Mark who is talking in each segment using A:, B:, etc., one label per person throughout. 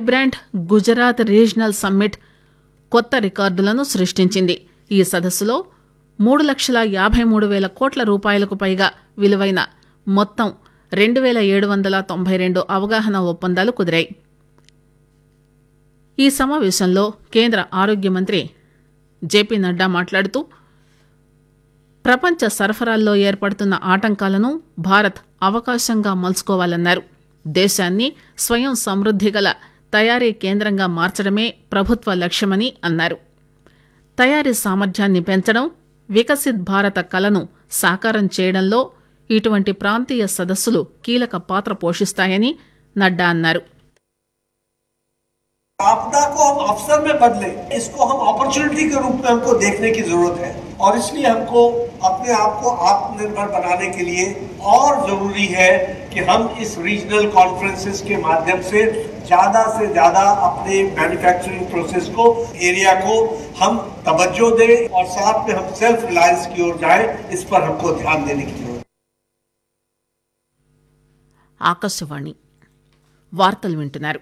A: Vibrant Gujarat regional summit కొత్త రికార్డులను సృష్టించింది ఈ సదస్సులో మూడు లక్షల యాభై మూడు వేల కోట్ల రూపాయలకు పైగా విలువైన మొత్తం రెండు వేల ఏడు వందల తొంభై రెండు అవగాహన ఒప్పందాలు కుదిరాయి ఈ సమావేశంలో కేంద్ర ఆరోగ్య మంత్రి జేపీ నడ్డా మాట్లాడుతూ ప్రపంచ సరఫరాల్లో ఏర్పడుతున్న ఆటంకాలను భారత్ అవకాశంగా మలుచుకోవాలన్నారు దేశాన్ని స్వయం సమృద్ధి గల తయారీ కేంద్రంగా మార్చడమే ప్రభుత్వ లక్ష్యమని అన్నారు తయారీ సామర్థ్యాన్ని పెంచడం వికసిత్ భారత కలను సాకారం చేయడంలో ఇటువంటి ప్రాంతీయ సదస్సులు కీలక పాత్ర పోషిస్తాయని నడ్డా అన్నారు
B: आपदा को हम अवसर में बदले इसको हम अपॉर्चुनिटी के रूप में हमको देखने की जरूरत है और इसलिए हमको अपने आप को आत्मनिर्भर बनाने के लिए और जरूरी है कि हम इस रीजनल कॉन्फ्रेंसेस के माध्यम से ज्यादा से ज्यादा अपने मैन्युफैक्चरिंग प्रोसेस को एरिया को हम तवज्जो दें और साथ में हम सेल्फ रिलायंस की ओर जाएं इस पर हमको ध्यान देने की जरूरत है
A: ఆకాశవాణి వార్తలు వింటున్నారు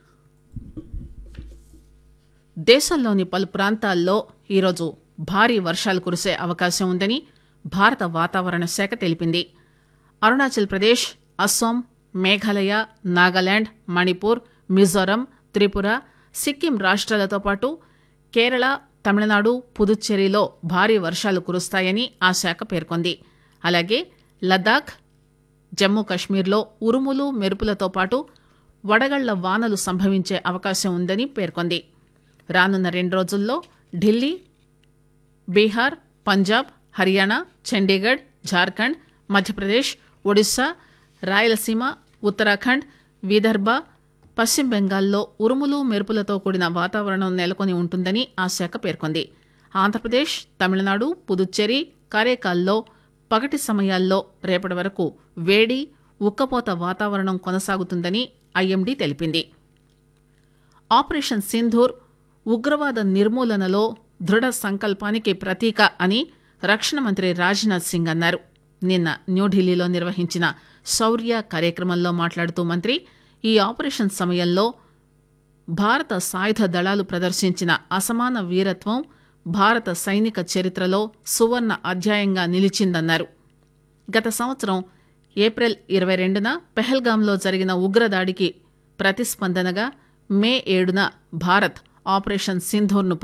A: దేశంలోని పలు ప్రాంతాల్లో ఈరోజు భారీ వర్షాలు కురిసే అవకాశం ఉందని భారత వాతావరణ శాఖ తెలిపింది అరుణాచల్ ప్రదేశ్ అస్సాం మేఘాలయ నాగాలాండ్ మణిపూర్ మిజోరం త్రిపుర సిక్కిం రాష్ట్రాలతో పాటు కేరళ తమిళనాడు పుదుచ్చేరిలో భారీ వర్షాలు కురుస్తాయని ఆ శాఖ పేర్కొంది అలాగే లద్దాఖ్ జమ్మూ కశ్మీర్లో ఉరుములు మెరుపులతో పాటు వడగళ్ల వానలు సంభవించే అవకాశం ఉందని పేర్కొంది రానున్న రెండు రోజుల్లో ఢిల్లీ బీహార్ పంజాబ్ హర్యానా చండీగఢ్ జార్ఖండ్ మధ్యప్రదేశ్ ఒడిశా రాయలసీమ ఉత్తరాఖండ్ విదర్భ పశ్చిమ బెంగాల్లో ఉరుములు మెరుపులతో కూడిన వాతావరణం నెలకొని ఉంటుందని ఆ శాఖ పేర్కొంది ఆంధ్రప్రదేశ్ తమిళనాడు పుదుచ్చేరి కారేకాల్లో పగటి సమయాల్లో రేపటి వరకు వేడి ఉక్కపోత వాతావరణం కొనసాగుతుందని ఐఎండీ తెలిపింది ఆపరేషన్ సింధూర్ ఉగ్రవాద నిర్మూలనలో దృఢ సంకల్పానికి ప్రతీక అని రక్షణ మంత్రి రాజ్నాథ్ సింగ్ అన్నారు నిన్న న్యూఢిల్లీలో నిర్వహించిన శౌర్య కార్యక్రమంలో మాట్లాడుతూ మంత్రి ఈ ఆపరేషన్ సమయంలో భారత సాయుధ దళాలు ప్రదర్శించిన అసమాన వీరత్వం భారత సైనిక చరిత్రలో సువర్ణ అధ్యాయంగా నిలిచిందన్నారు గత సంవత్సరం ఏప్రిల్ ఇరవై రెండున పెహల్గాంలో జరిగిన ఉగ్రదాడికి ప్రతిస్పందనగా మే ఏడున భారత్ ఆపరేషన్ సింధూర్ను